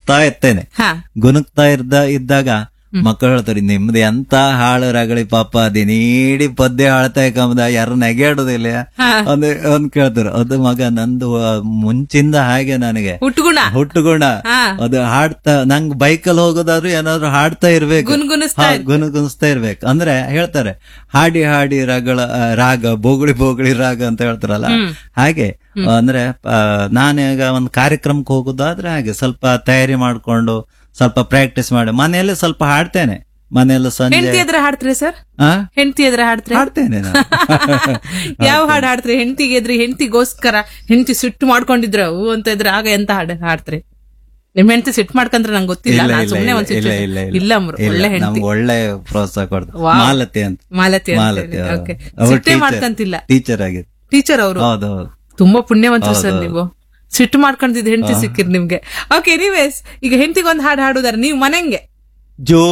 ಗುನುಕ್ತಾ ಇರ್ತೇನೆ ಹಾ ಗುನುಕ್ತಾ ಇದ್ದ ಇದ್ದಾಗ ಮಕ್ಕಳು ಹೇಳ್ತಾರೆ ನಿಮ್ದು ಎಂತ ಹಾಳು ರಗಳಿ ಪಾಪ ದಿನೀಡಿ ಪದ್ಯ ಹಾಳ್ತಾ ಕಮ್ದ ಯಾರು ನೆಗೆಯಾಡುದಿಲ್ಲ ಹಾ. ಒಂದ್ ಒಂದ್ ಕೇಳ್ತಾರೆ ಅದು ಮಗ ನಂದು ಆ, ಮುಂಚಿಂದ ಹಾಗೆ ನನಗೆ ಹುಟ್ಟುಗುಣ ಹುಟ್ಟುಗುಣ ಹಾ. ಅದು ಹಾಡ್ತಾ ನಂಗ್ ಬೈಕಲ್ಲಿ ಹೋಗೋದಾದ್ರೂ ಏನಾದ್ರು ಹಾಡ್ತಾ ಇರ್ಬೇಕು ಗುನ್ಗುನಿಸ್ತಾ ಹಾ, ಗುನುಗುನಿಸ್ತಾ ಇರ್ಬೇಕು ಅಂದ್ರೆ ಹೇಳ್ತಾರೆ ಹಾಡಿ ಹಾಡಿ ರಾಗಳ ಆ, ರಾಗ ಬೋಗುಳಿ ಬೋಗುಳಿ ರಾಗ ಅಂತ ಹೇಳ್ತಾರಲ್ಲ ಹಾಗೆ ಅಂದ್ರೆ ಆ, ನಾನೀಗ ಒಂದು ಕಾರ್ಯಕ್ರಮಕ್ಕೆ ಹೋಗೋದಾದ್ರೆ ಹಾಗೆ ಸ್ವಲ್ಪ ತಯಾರಿ ಮಾಡ್ಕೊಂಡು ಸ್ವಲ್ಪ ಪ್ರಾಕ್ಟೀಸ್ ಮಾಡಿ ಮನೆಯಲ್ಲಿ ಸ್ವಲ್ಪ ಹಾಡ್ತೇನೆ ಮನೆಯಲ್ಲ ಸಂಜೆ ಹೆಂಡತಿ ಎದ್ರ ಹಾಡ್ತ್ರಿ ಸರ್ ಆ? ಹೆಂಡತಿ ಎದ್ರ ಹಾಡ್ತ್ರಿ ಹಾಡ್ತೇನೆ ನಾನು ಯಾವ ಹಾಡು ಹಾಡ್ತ್ರಿ ಹೆಂಡತಿಗೆ ಎದ್ರಿ ಹೆಂಡತಿಗೋಸ್ಕರ ಹೆಂಡತಿ ಸಿಟ್ಟು ಮಾಡ್ಕೊಂಡಿದ್ರ ಹೂ ಅಂತ ಇದ್ರ ಆಗ ಎಂತ ಹಾಡು ಹಾಡ್ತ್ರಿ ನಿಮ್ ಹೆಂಡತಿ ಸಿಟ್ಟು ಮಾಡ್ಕಂದ್ರೆ ನಂಗೆ ಗೊತ್ತಿಲ್ಲ ಇಲ್ಲ ನಾನ್ ಇಲ್ಲ ಸುಮ್ನೆ ಇಲ್ಲ ಒಂದ್ ಇಲ್ಲ situation- ಇಲ್ಲ ಇಲ್ಲ ಅಮ್ರು, ಇಲ್ಲ, ಒಳ್ಳೆ ಹೆಂಡತಿ ನಮ್ಗೆ ಒಳ್ಳೆ ಪ್ರೋತ್ಸಾಹ ಕೊಡ್ತಾರೆ ವಾವ್. ಮಾಲತಿ ಅಂತ ಮಾಲತಿ ಮಾಲತಿ ಓಕೆ ಸಿಟ್ಟೇ ಮಾಡ್ಕಂತಿಲ್ಲ ಟೀಚರ್ ಆಗಿತ್ತು ಟೀಚರ್ ಅವರು ಹೌದೌದು ತುಂಬಾ ಪುಣ್ಯವಂತರು ಸರ್ ನೀವು ಸಿಟ್ಟು ಮಾಡ್ಕೊಂಡಿದ್ ಹೆಂಡತಿ ಸಿಕ್ಕಿರ್ ನಿಮ್ಗೆ ಓಕೆ ಎನಿವೇಸ್ ಈಗ ಹೆಂಡತಿಗೆ ಒಂದ್ ಹಾಡು ಹಾಡುದಾರ ನೀವು ಮನೆಂಗೆ ಜೋ